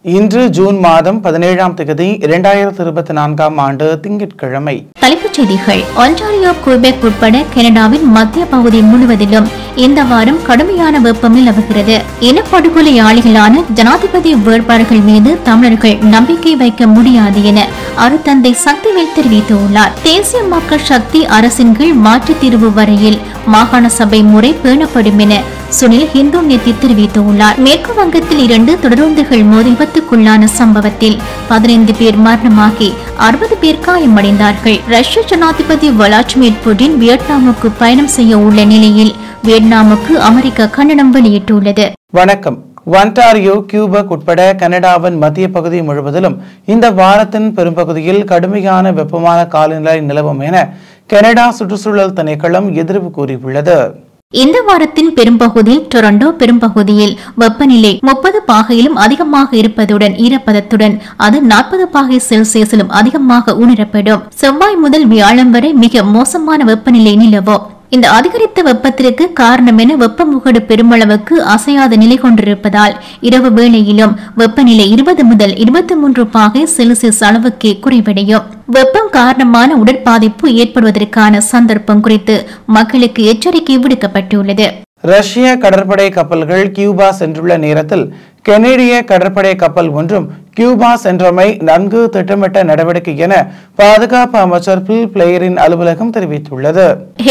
இன்று ஜூன் மாதம் பதினேழாம் தேதி இரண்டாயிரத்தி இருபத்தி நான்காம் ஆண்டு திங்கட்கிழமை தலைப்புச் செய்திகள் ஒன்டாரியோ குபெக் உட்பட கனடாவின் மத்திய பகுதி முழுவதிலும் இந்த வாரம் கடுமையான வெப்பம் நிலவுகிறது இனப்படுகொலையாளிகளான ஜனாதிபதி வேட்பாளர்கள் மீது தமிழர்கள் நம்பிக்கை வைக்க முடியாது என அருத்தந்தை சக்திவேல் தெரிவித்துள்ளார் தேசிய மக்கள் சக்தி அரசின் கீழ் மாற்றுத் தீர்வு வரையில் மாகாண சபை முறை பேணப்படும் என சுனில் ஹிந்து நேத்தி தெரிவித்துள்ளார் மேற்கு வங்கத்தில் இரண்டு தொடருந்துகள் மோதி விபத்துக்குள்ளான சம்பவத்தில் பதினைந்து பேர் மரணமாகி அறுபது பேர் காயமடைந்தார்கள் ரஷ்ய ஜனாதிபதி விளாடிமிர் புடின் வியட்நாமுக்கு பயணம் செய்ய உள்ள நிலையில் வியட்நாமுக்கு அமெரிக்கா கண்டனம் வெளியிட்டுள்ளது வணக்கம் ஒன்டாரியோ கியூபக் உட்பட கனடாவின் மத்திய பகுதி முழுவதிலும் இந்த வாரத்தின் பெரும்பகுதியில் கடுமையான வெப்பமான காலநிலை நிலவும் என கனடா சுற்றுச்சூழல் திணைக்களம் எதிர்ப்பு கூறியுள்ளது இந்த வாரத்தின் பெரும்பகுதியில் டொரண்டோ பெரும்பகுதியில் வெப்பநிலை முப்பது பாகையிலும் அதிகமாக இருப்பதுடன் ஈரப்பதத்துடன் அது நாற்பது பாகை செல்சியஸிலும் அதிகமாக உணரப்படும் செவ்வாய் முதல் வியாழன் வரை மிக மோசமான வெப்பநிலை நிலவும் இந்த அதிகரித்த வெப்பத்திற்கு காரணம் என வெப்ப முகடு பெருமளவுக்கு அசையாத நிலை கொண்டிருப்பதால் இரவு வேளையிலும் வெப்பநிலை இருபது முதல் இருபத்தி மூன்று பாகை செல்சியஸ் அளவுக்கே குறைவடையும் வெப்பம் காரணமான உடற்பாதிப்பு ஏற்படுவதற்கான சந்தர்ப்பம் குறித்து மக்களுக்கு எச்சரிக்கை விடுக்கப்பட்டுள்ளது ரஷ்ய கடற்படை கப்பல்கள் கியூபா சென்றுள்ள நேரத்தில் கெனடிய கடற்படை கப்பல் ஒன்றும் கியூபா சென்றமை நன்கு திட்டமிட்ட நடவடிக்கை என பாதுகாப்பு அமைச்சர் பில் பிளேயரின் அலுவலகம் தெரிவித்துள்ளது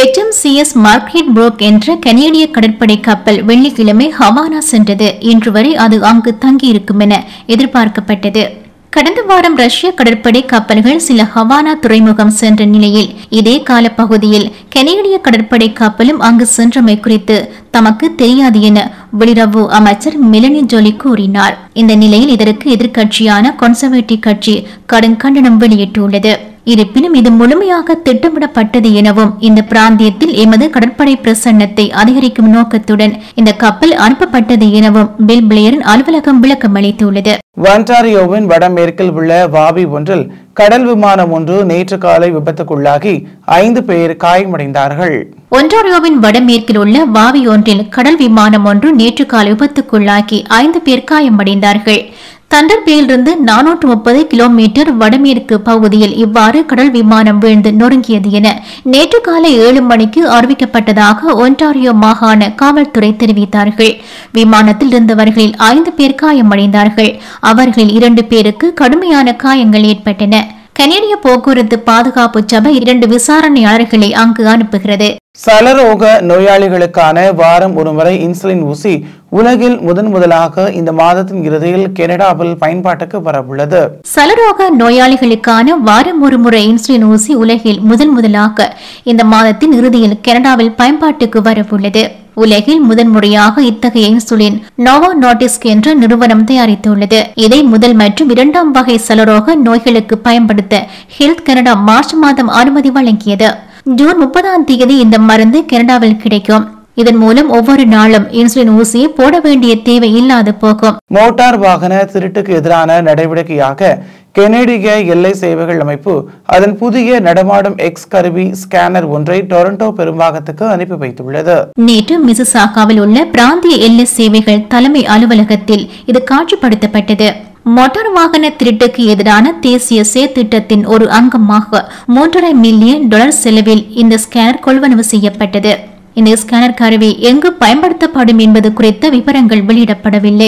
HMCS மார்க்ரெட் புரோக் என்ற கனேடிய கடற்படை கப்பல் வெள்ளிக்கிழமை ஹவானா சென்றது இன்று வரை அது அங்கு தங்கியிருக்கும் என எதிர்பார்க்கப்பட்டது கடந்த வாரம் ரஷ்ய கடற்படை கப்பல்கள் சில ஹவானா துறைமுகம் சென்ற நிலையில் இதே காலப்பகுதியில் கனேடிய கடற்படை கப்பலும் அங்கு சென்றமை குறித்து தமக்கு தெரியாது என வெளியுறவு அமைச்சர் மெலனி ஜோலி கூறினார் இந்த நிலையில் இதற்கு எதிர்க்கட்சியான கன்சர்வேட்டிவ் கட்சி கடும் கண்டனம் வெளியிட்டுள்ளது இருப்பினும் இது முழுமையாக திட்டமிடப்பட்டது எனவும் இந்த பிராந்தியத்தில் எமது கடற்படை பிரசன்னத்தை அதிகரிக்கும் நோக்கத்துடன் இந்த கப்பல் அனுப்பப்பட்டது எனவும் பில் பிளேயரின் அலுவலகம் விளக்கம் அளித்துள்ளது ஒன்டாரியோவின் வடமேற்கில் உள்ள வாபி ஒன்றில் கடல் விமானம் ஒன்று நேற்று காலை விபத்துக்குள்ளாகி ஐந்து பேர் காயமடைந்தார்கள் ஒன்டாரியோவின் வடமேற்கில் உள்ள வாவி ஒன்றில் கடல் விமானம் ஒன்று நேற்று காலை விபத்துக்குள்ளாகி ஐந்து பேர் காயமடைந்தார்கள் தண்டர்பேயிலிருந்து நானூற்று முப்பது கிலோமீட்டர் வடமேற்கு பகுதியில் இவ்வாறு கடல் விமானம் வீழ்ந்து நொறுங்கியது என நேற்று காலை ஏழு மணிக்கு அறிவிக்கப்பட்டதாக ஒன்டாரியோ மாகாண காவல்துறை தெரிவித்தார்கள் விமானத்தில் இருந்தவர்களில் ஐந்து பேர் காயமடைந்தார்கள் அவர்களில் இரண்டு பேருக்கு கடுமையான காயங்கள் ஏற்பட்டன கனேடிய போக்குவரத்து பாதுகாப்பு சபை இரண்டு விசாரணையாளர்களை அங்கு அனுப்புகிறது சலரோக நோயாளிகளுக்கான வாரம் ஒருமுறை இன்சுலின் ஊசி உலகில் முதன் முதலாக இந்த மாதத்தின் இறுதியில் கனடாவில் பயன்பாட்டுக்கு வரவுள்ளது சலரோக நோயாளிகளுக்கான வாரம் ஒரு முறை இன்சுலின் ஊசி உலகில் முதன் முதலாக இந்த மாதத்தின் இறுதியில் கனடாவில் பயன்பாட்டுக்கு வரவுள்ளது உலகில் முதன்முறையாக இத்தகைய இன்சுலின் நோவோ நோட்டிஸ்க் என்ற நிறுவனம் தயாரித்துள்ளது இதை முதல் மற்றும் இரண்டாம் வகை சலரோக நோய்களுக்கு பயன்படுத்த ஹெல்த் கனடா மார்ச் மாதம் அனுமதி வழங்கியது ஜூன் முப்பதாம் தேதி இந்த மருந்து கனடாவில் கிடைக்கும் இதன் மூலம் ஒவ்வொரு நாளும் இன்சுலின் ஊசியை போட வேண்டிய தேவை இல்லாது போகும் மோட்டார் வாகன திருட்டுக்கு எதிரான நடவடிக்கையாக கெனடிய எல்லை சேவைகள் அமைப்பு அதன் புதிய நடமாடும் எக்ஸ் கருவி ஸ்கேனர் ஒன்றை டொரண்டோ பெரும்பாகத்துக்கு அனுப்பி வைத்துள்ளது நேற்று மிசிசாகாவில் உள்ள பிராந்திய எல்லை சேவைகள் தலைமை அலுவலகத்தில் இது காட்சிப்படுத்தப்பட்டது மோட்டார் வாகன திருட்டுக்கு எதிரான தேசிய செயற்திட்டத்தின் ஒரு அங்கமாக மூன்றரை மில்லியன் டாலர் செலவில் இந்த ஸ்கேனர் கொள்வனவு செய்யப்பட்டது இந்த ஸ்கேனர் கருவி எங்கு பயன்படுத்தப்படும் என்பது குறித்த விவரங்கள் வெளியிடப்படவில்லை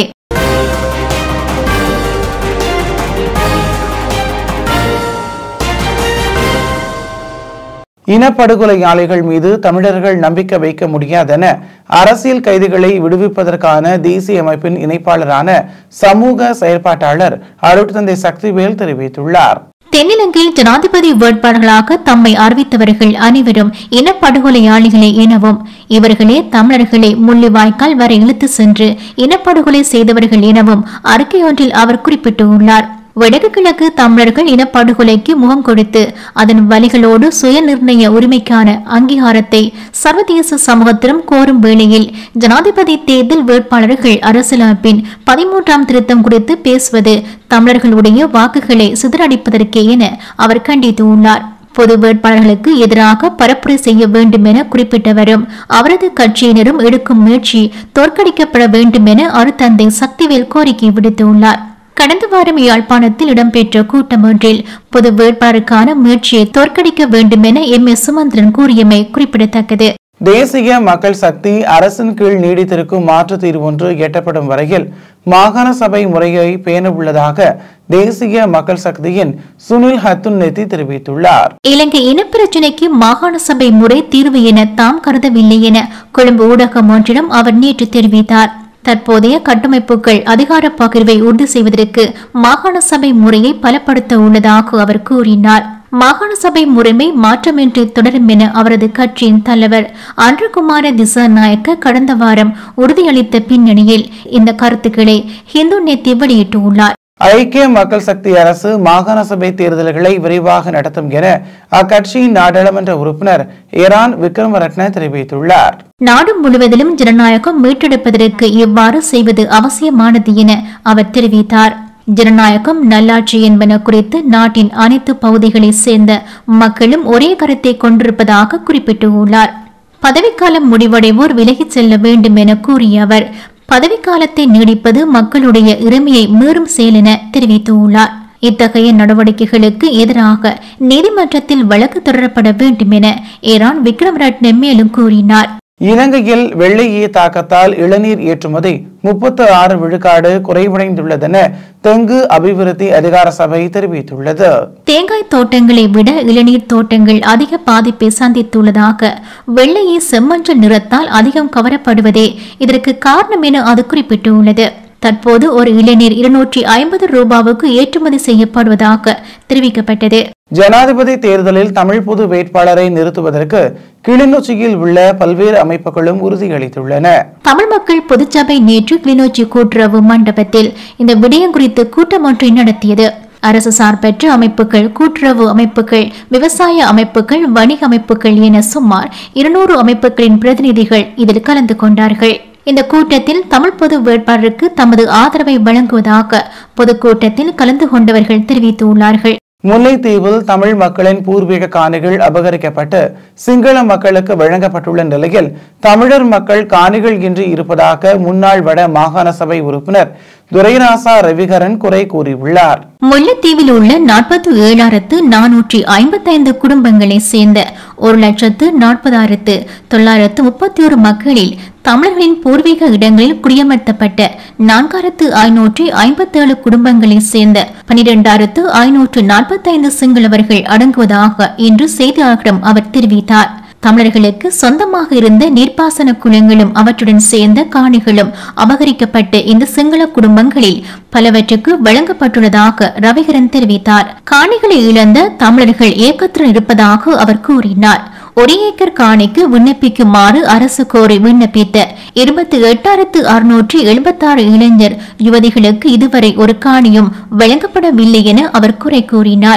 இனப்படுகொலையாளிகள் மீது தமிழர்கள் நம்பிக்கை வைக்க முடியாதென அரசியல் கைதிகளை விடுவிப்பதற்கான தேசிய அமைப்பின் இணைப்பாளரான சமூக செயற்பாட்டாளர் அருட்தந்தை சக்திவேல் தெரிவித்துள்ளார் தென்னிலங்கையில் ஜனாதிபதி வேட்பாளர்களாக தம்மை அறிவித்தவர்கள் அனைவரும் இனப்படுகொலையாளிகளே எனவும் இவர்களே தமிழர்களை முள்ளிவாய்க்கால் வரை இழுத்து சென்று இனப்படுகொலை செய்தவர்கள் எனவும் அறிக்கையொன்றில் அவர் குறிப்பிட்டுள்ளார் வடக்கு கிழக்கு தமிழர்கள் இனப்படுகொலைக்கு முகம் கொடுத்து அதன் வழிகளோடு சுய நிர்ணய உரிமைக்கான அங்கீகாரத்தை சர்வதேச சமூகத்திடம் கோரும் வேளையில் ஜனாதிபதி தேர்தல் வேட்பாளர்கள் அரசியலமைப்பின் பதிமூன்றாம் திருத்தம் குறித்து பேசுவது தமிழர்களுடைய வாக்குகளை சிதறடிப்பதற்கே என அவர் கண்டித்துள்ளார் பொது வேட்பாளர்களுக்கு எதிராக பரப்புரை செய்ய வேண்டும் என குறிப்பிட்டவரும் அவரது கட்சியினரும் எடுக்கும் முயற்சி தோற்கடிக்கப்பட வேண்டும் என அருத்தந்தை சக்திவேல் கோரிக்கை விடுத்துள்ளார் கடந்த வாரம் யாழ்ப்பாணத்தில் இடம்பெற்ற கூட்டம் ஒன்றில் பொது வேட்பாளருக்கான முயற்சியை தோற்கடிக்க வேண்டும் என எம் எஸ் சுமந்திரன் கூறியமை குறிப்பிடத்தக்கது தேசிய மக்கள் சக்தி அரசின் கீழ் நீடித்திருக்கும் மாற்றுத் தீர்வு ஒன்று எட்டப்படும் வரையில் மாகாண சபை முறையை பேண உள்ளதாக தேசிய மக்கள் சக்தியின் சுனில் ஹத்துன் நெத்தி தெரிவித்துள்ளார் இலங்கை இனப்பிரச்சினைக்கு மாகாண சபை முறை தீர்வு என தாம் கருதவில்லை என கொழும்பு ஊடகம் ஒன்றிடம் அவர் நேற்று தெரிவித்தார் தற்போதைய கட்டமைப்புகள் அதிகார பகிர்வை உறுதி செய்வதற்கு மாகாண சபை முறையை பலப்படுத்த உள்ளதாக அவர் கூறினார் மாகாண சபை முறைமை மாற்றமின்றி தொடரும் என அவரது கட்சியின் தலைவர் அன்றகுமார திசாநாயக்க கடந்த வாரம் உறுதியளித்த பின்னணியில் இந்த கருத்துக்களை ஹிந்து நேத்தி வெளியிட்டுள்ளார் ஐக்கிய மக்கள் சக்தி அரசு மாகாண சபை தேர்தல்களை விரைவாக நடத்தும் என அக்கட்சியின் நாடாளுமன்ற உறுப்பினர் இரான் விக்ரமரட்ன தெரிவித்துள்ளார் நாடு முழுவதிலும் ஜனநாயகம் மீட்டெடுப்பதற்கு இவ்வாறு செய்வது அவசியமானது என அவர் தெரிவித்தார் ஜனநாயகம் நல்லாட்சி என்பன குறித்து நாட்டின் அனைத்து பகுதிகளைச் சேர்ந்த மக்களும் ஒரே கருத்தை கொண்டிருப்பதாக குறிப்பிட்டுள்ளார் பதவிக்காலம் முடிவடைவோர் விலகிச் செல்ல வேண்டும் என கூறிய அவர் பதவிக்காலத்தை நீடிப்பது மக்களுடைய இறமையை மீறும் செயல் என தெரிவித்துள்ளார் இத்தகைய நடவடிக்கைகளுக்கு எதிராக நீதிமன்றத்தில் வழக்கு தொடரப்பட வேண்டும் என ஈரான் விக்ரம் ரட்ன மேலும் கூறினார் இலங்கையில் வெள்ளை ஈ தாக்கத்தால் இளநீர் ஏற்றுமதி முப்பத்து ஆறு விழுக்காடு குறைவடைந்துள்ளதென தெங்கு அபிவிருத்தி அதிகார சபை தெரிவித்துள்ளது தேங்காய் தோட்டங்களை விட இளநீர் தோட்டங்கள் அதிக பாதிப்பை சந்தித்துள்ளதாக வெள்ளையை செம்மஞ்சள் நிறத்தால் அதிகம் கவரப்படுவதே இதற்கு காரணம் என அது குறிப்பிட்டுள்ளது தற்போது ஒரு இளநீர் இருநூற்றி ஐம்பது ரூபாவுக்கு ஏற்றுமதி செய்யப்படுவதாக தெரிவிக்கப்பட்டது ஜனாதிபதி தேர்தலில் தமிழ் பொது வேட்பாளரை நிறுத்துவதற்கு கிளிநொச்சியில் உள்ள பல்வேறு அமைப்புகளும் உறுதியளித்துள்ளன தமிழ் மக்கள் பொதுச்சபை நேற்று கிளிநொச்சி கூட்டுறவு மண்டபத்தில் இந்த விடயம் குறித்து கூட்டம் ஒன்றை நடத்தியது அரசு சார்பற்ற அமைப்புகள் கூட்டுறவு அமைப்புகள் விவசாய அமைப்புகள் வணிக அமைப்புகள் என சுமார் இருநூறு அமைப்புகளின் பிரதிநிதிகள் இதில் கலந்து கொண்டார்கள் இந்த கூட்டத்தில் தமிழ் பொது வேட்பாளருக்கு தமது ஆதரவை வழங்குவதாக பொதுக்கூட்டத்தில் கலந்து கொண்டவர்கள் தெரிவித்துள்ளார்கள் முல்லைத்தீவில் தமிழ் மக்களின் பூர்வீக காணிகள் அபகரிக்கப்பட்டு சிங்கள மக்களுக்கு வழங்கப்பட்டுள்ள நிலையில் தமிழர் மக்கள் காணிகள் இன்றி இருப்பதாக முன்னாள் வட மாகாண சபை உறுப்பினர் துரைராசா ரவிகரன் குறை கூறியுள்ளார் முல்லைத்தீவில் உள்ள நாற்பத்தி ஏழாயிரத்து நானூற்றி ஐம்பத்தைந்து குடும்பங்களை சேர்ந்த ஒரு லட்சத்து நாற்பதாயிரத்து தொள்ளாயிரத்து முப்பத்தி ஒரு மக்களில் தமிழர்களின் பூர்வீக இடங்களில் குடியமர்த்தப்பட்ட நான்காயிரத்து ஐநூற்றி ஐம்பத்தேழு குடும்பங்களை சேர்ந்த பனிரெண்டாயிரத்து ஐநூற்று நாற்பத்தைந்து சிங்களவர்கள் அடங்குவதாக இன்று செய்தியாளர்களிடம் அவர் தெரிவித்தார் தமிழர்களுக்கு சொந்தமாக இருந்த நீர்ப்பாசன குளங்களும் அவற்றுடன் சேர்ந்த காணிகளும் அபகரிக்கப்பட்ட இந்த சிங்கள குடும்பங்களில் பலவற்றுக்கு வழங்கப்பட்டுள்ளதாக ரவிகரன் தெரிவித்தார் காணிகளை இழந்த தமிழர்கள் ஏக்கத்துடன் இருப்பதாக அவர் கூறினார் ஒரு ஏக்கர் காணிக்கு விண்ணப்பிக்குமாறு அரசு கோரி விண்ணப்பித்த இருபத்தி எட்டாயிரத்து அறுநூற்றி எழுபத்தாறு இளைஞர் யுவதிகளுக்கு இதுவரை ஒரு காணியும் வழங்கப்படவில்லை என அவர் குறை கூறினார்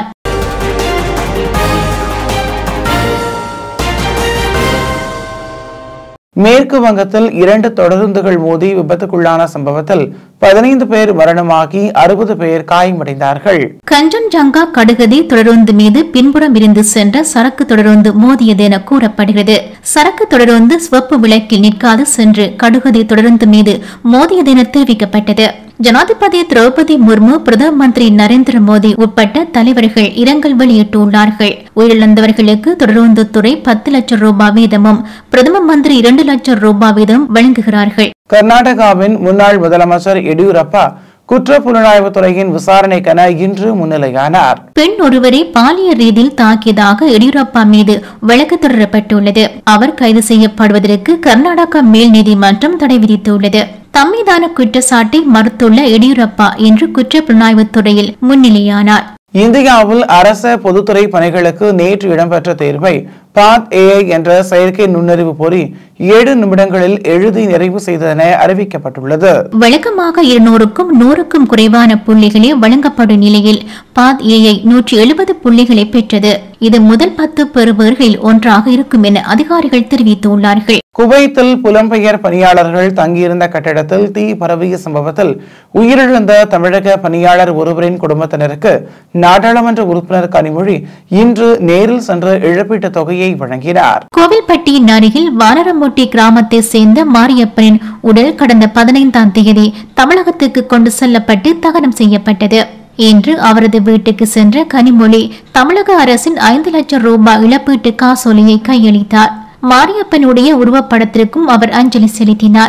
மேற்கு வங்கத்தில் இரண்டு தொடருந்துகள் மோதி விபத்துக்குள்ளான சம்பவத்தில் பதினைந்து பேர் மரணமாகி அறுபது பேர் காயமடைந்தார்கள் கஞ்சன்ஜங்கா கடுகதி தொடருந்து மீது பின்புறம் இருந்து சென்ற சரக்கு தொடருந்து மோதியது என கூறப்படுகிறது சரக்கு தொடருந்து சிவப்பு விளக்கில் நிற்காது சென்று கடுகதி தொடருந்து மீது மோதியது என தெரிவிக்கப்பட்டது ஜனாதிபதி திரௌபதி முர்மு பிரதம மந்திரி நரேந்திர மோடி உட்பட்ட தலைவர்கள் இரங்கல் வெளியிட்டுள்ளார்கள் உயிரிழந்தவர்களுக்கு தொடருந்து துறை பத்து லட்சம் ரூபாய் வீதமும் பிரதம மந்திரி இரண்டு லட்சம் ரூபாய் வீதம் வழங்குகிறார்கள் கர்நாடகாவின் முன்னாள் முதலமைச்சர் எடியூரப்பா குற்ற புலனாய்வு துறையின் விசாரணைக்கென இன்று முன்னிலையானார் பெண் ஒருவரை பாலியல் ரீதியில் தாக்கியதாக எடியூரப்பா மீது வழக்கு தொடரப்பட்டுள்ளது அவர் கைது செய்யப்படுவதற்கு கர்நாடகா மேல் நீதிமன்றம் தடை விதித்துள்ளது தம்மீதான குற்றச்சாட்டை மறுத்துள்ள எடியூரப்பா இன்று குற்ற புலனாய்வுத் துறையில் முன்னிலையானார் இந்தியாவில் அரச பொதுத்துறை பணிகளுக்கு நேற்று இடம்பெற்ற தேர்வை பாத் ஏஐ என்ற செயற்கை நுண்ணறிவு பொறி ஏழு நிமிடங்களில் எழுதி நிறைவு செய்ததென அறிவிக்கப்பட்டுள்ளது வழக்கமாக இருநூறுக்கும் நூறுக்கும் குறைவான புள்ளிகளே வழங்கப்படும் நிலையில் பாத் ஏஐ நூற்றி எழுபது புள்ளிகளை பெற்றது இது முதல் பத்து பெறுபவர்களில் ஒன்றாக இருக்கும் என அதிகாரிகள் தெரிவித்துள்ளார்கள் குவைத்தில் புலம்பெயர் பணியாளர்கள் தங்கியிருந்த கட்டிடத்தில் தீ பரவிய சம்பவத்தில் உயிரிழந்த தமிழக பணியாளர் ஒருவரின் குடும்பத்தினருக்கு நாடாளுமன்ற உறுப்பினர் கனிமொழி இன்று நேரில் சென்று இழப்பீட்டுத் தொகையை அறிக்கையை வழங்கினார் கோவில்பட்டியின் அருகில் வானரம்பொட்டி கிராமத்தை சேர்ந்த மாரியப்பனின் உடல் கடந்த பதினைந்தாம் தேதி தமிழகத்துக்கு கொண்டு செல்லப்பட்டு தகனம் செய்யப்பட்டது இன்று அவரது வீட்டுக்கு சென்ற கனிமொழி தமிழக அரசின் ஐந்து லட்சம் ரூபாய் இழப்பீட்டு காசோலையை கையளித்தார் மாரியப்பனுடைய உருவப்படத்திற்கும் அவர் அஞ்சலி செலுத்தினார்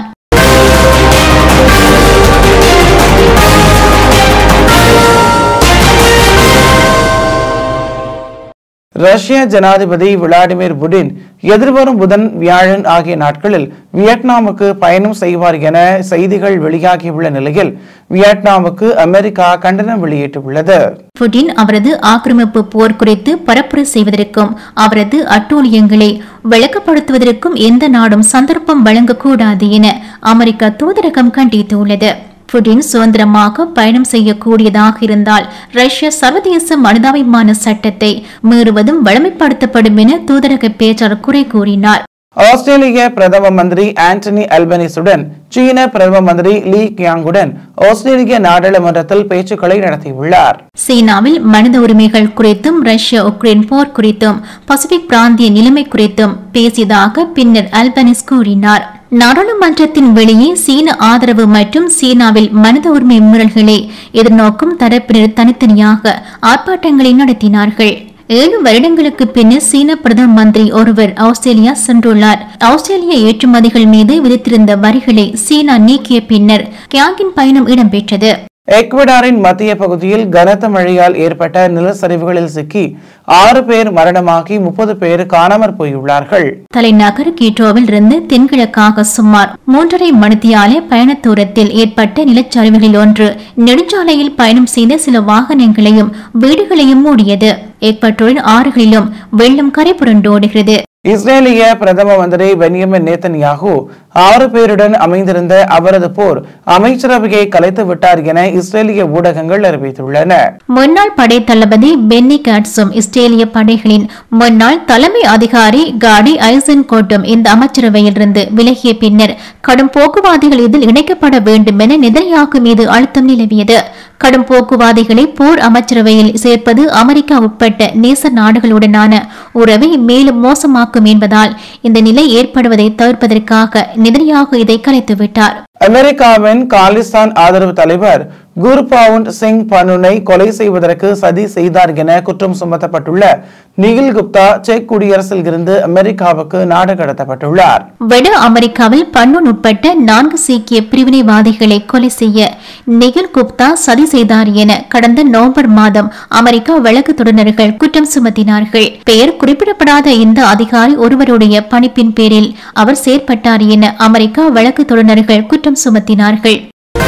ரஷ்ய ஜனாதிபதி விளாடிமிர் புடின் எதிர்வரும் புதன் வியாழன் ஆகிய நாட்களில் வியட்நாமுக்கு பயணம் செய்வார் என செய்திகள் வெளியாகியுள்ள நிலையில் வியட்நாமுக்கு அமெரிக்கா கண்டனம் வெளியிட்டுள்ளது புடின் அவரது ஆக்கிரமிப்பு போர் குறித்து பரப்புரை செய்வதற்கும் அவரது அட்டூழியங்களை விளக்கப்படுத்துவதற்கும் எந்த நாடும் சந்தர்ப்பம் வழங்கக்கூடாது என அமெரிக்க தூதரகம் கண்டித்துள்ளது புடின் சுதந்திரமாக பயணம் செய்யக்கூடியதாக இருந்தால் ரஷ்ய சர்வதேச மனிதாபிமான சட்டத்தை மீறுவதும் வழமைப்படுத்தப்படும் என தூதரக பேச்சாளர் குறை கூறினார் ஆஸ்திரேலிய பிரதம மந்திரி ஆண்டனி அல்பனிசுடன் சீன பிரதம மந்திரி லீ கியாங்குடன் ஆஸ்திரேலிய நாடாளுமன்றத்தில் பேச்சுக்களை நடத்தியுள்ளார் சீனாவில் மனித உரிமைகள் குறித்தும் ரஷ்ய உக்ரைன் போர் குறித்தும் பசிபிக் பிராந்திய நிலைமை குறித்தும் பேசியதாக பின்னர் அல்பனிஸ் கூறினார் நாடாளுமன்றத்தின் வெளியே சீன ஆதரவு மற்றும் சீனாவில் மனித உரிமை மீறல்களை எதிர்நோக்கும் தரப்பினர் தனித்தனியாக ஆர்ப்பாட்டங்களை நடத்தினார்கள் ஏழு வருடங்களுக்கு பின்னர் சீன பிரதம மந்திரி ஒருவர் ஆஸ்திரேலியா சென்றுள்ளார் ஆஸ்திரேலிய ஏற்றுமதிகள் மீது விதித்திருந்த வரிகளை சீனா நீக்கிய பின்னர் கியாங்கின் பயணம் இடம்பெற்றது எக்வடாரின் மத்திய பகுதியில் கனத்த மழையால் ஏற்பட்ட நிலச்சரிவுகளில் சிக்கி ஆறு பேர் மரணமாகி முப்பது பேர் காணாமற் போயுள்ளார்கள் தலைநகர் கீட்டோவில் இருந்து தென்கிழக்காக சுமார் மூன்றரை மணித்தியாலே பயண தூரத்தில் ஏற்பட்ட நிலச்சரிவுகளில் ஒன்று நெடுஞ்சாலையில் பயணம் செய்த சில வாகனங்களையும் வீடுகளையும் மூடியது ஏற்பட்டோரின் ஆறுகளிலும் வெள்ளம் கரை புரண்டோடுகிறது இஸ்ரேலிய பிரதம மந்திரி பென்யமின் நேத்தன்யாகு ஆறு பேருடன் அமைந்திருந்த அவரது போர் அமைச்சரவையை கலைத்து விட்டார் என இஸ்ரேலிய ஊடகங்கள் அறிவித்துள்ளன முன்னாள் படை தளபதி பென்னி காட்ஸும் இஸ்ரேலிய படைகளின் முன்னாள் தலைமை அதிகாரி காடி ஐசன் கோட்டும் இந்த அமைச்சரவையிலிருந்து விலகிய பின்னர் கடும் போக்குவாதிகள் இதில் இணைக்கப்பட வேண்டும் என நெதன்யாகு மீது அழுத்தம் நிலவியது கடும் போக்குவாதிகளை போர் அமைச்சரவையில் சேர்ப்பது அமெரிக்கா உட்பட்ட நேச நாடுகளுடனான உறவை மேலும் மோசமாக்கும் என்பதால் இந்த நிலை ஏற்படுவதை தவிர்ப்பதற்காக நெதன்யாகு இதை கலைத்துவிட்டார் அமெரிக்காவின் காலிஸ்தான் ஆதரவு தலைவர் குர்பாவுண்ட் சிங் பனுனை கொலை செய்வதற்கு சதி செய்தார் என குற்றம் சுமத்தப்பட்டுள்ள நிகில் குப்தா செக் குடியரசில் இருந்து அமெரிக்காவுக்கு நாடு கடத்தப்பட்டுள்ளார் வட அமெரிக்காவில் பன்னூன் உட்பட்ட நான்கு சீக்கிய பிரிவினைவாதிகளை கொலை செய்ய நிகில் குப்தா சதி செய்தார் என கடந்த நவம்பர் மாதம் அமெரிக்கா வழக்கு தொடர்நர்கள் குற்றம் சுமத்தினார்கள் பெயர் குறிப்பிடப்படாத இந்த அதிகாரி ஒருவருடைய பணிப்பின் பேரில் அவர் செயற்பட்டார் என அமெரிக்கா வழக்கு தொடர்நர்கள் குற்றம் சுமத்தினார்கள்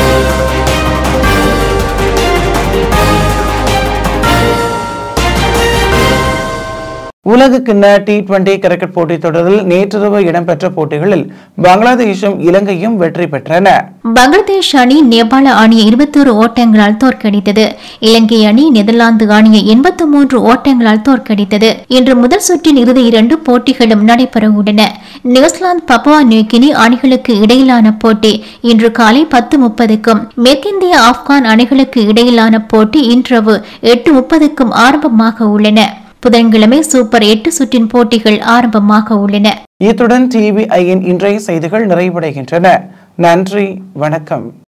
உலக கிண்ண டி டுவெண்டி கிரிக்கெட் போட்டித் தொடரில் நேற்றிரவு இடம்பெற்ற போட்டிகளில் பங்களாதேஷும் இலங்கையும் வெற்றி பெற்றன பங்களாதேஷ் அணி நேபாள அணியை இருபத்தோரு ஓட்டங்களால் தோற்கடித்தது இலங்கை அணி நெதர்லாந்து அணியை எண்பத்தி மூன்று ஓட்டங்களால் தோற்கடித்தது இன்று முதல் சுற்றின் இறுதி இரண்டு போட்டிகளும் நடைபெற உள்ளன நியூசிலாந்து பப்புவா நியூகினி அணிகளுக்கு இடையிலான போட்டி இன்று காலை பத்து முப்பதுக்கும் மேற்கிந்திய ஆப்கான் அணிகளுக்கு இடையிலான போட்டி இன்றவு எட்டு முப்பதுக்கும் ஆரம்பமாக உள்ளன புதன்கிழமை சூப்பர் எட்டு சுற்றின் போட்டிகள் ஆரம்பமாக உள்ளன இத்துடன் டிவிஐயின் இன்றைய செய்திகள் நிறைவடைகின்றன நன்றி வணக்கம்